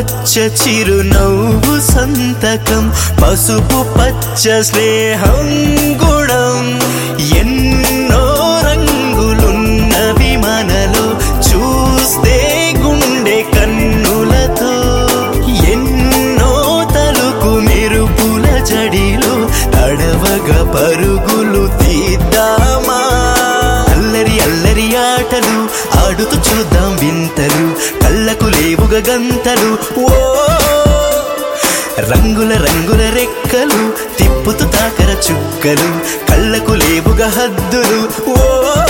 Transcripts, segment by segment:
పచ్చ చిరునవ్వు సంతకం పసుపు పచ్చ స్నేహం గుణం ఎన్నో రంగులున్నవి మనలో చూస్తే గుండె కన్నులతో ఎన్నో తలుకు మెరుపుల జడిలో తడవగా పరుగులు తీద్దామా అల్లరి అల్లరి ఆటలు ఆడుతూ చూద్దాం వింతలు కళ్ళకు లేవుగా గంతలు ఓ రంగుల రంగుల రెక్కలు తిప్పుతూ తాకర చుక్కలు కళ్ళకు లేవుగా హద్దులు ఓ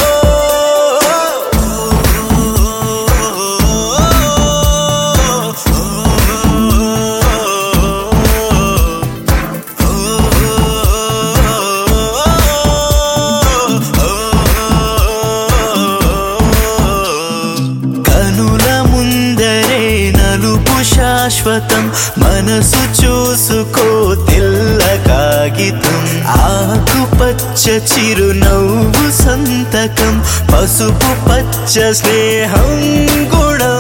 కనుల ముందరే నలుపు శాశ్వతం మనసు చూసుకో తెల్ల కాగితం ఆకుపచ్చ చిరునవ్వు సంతకం పసుపు పచ్చ స్నేహం గుణం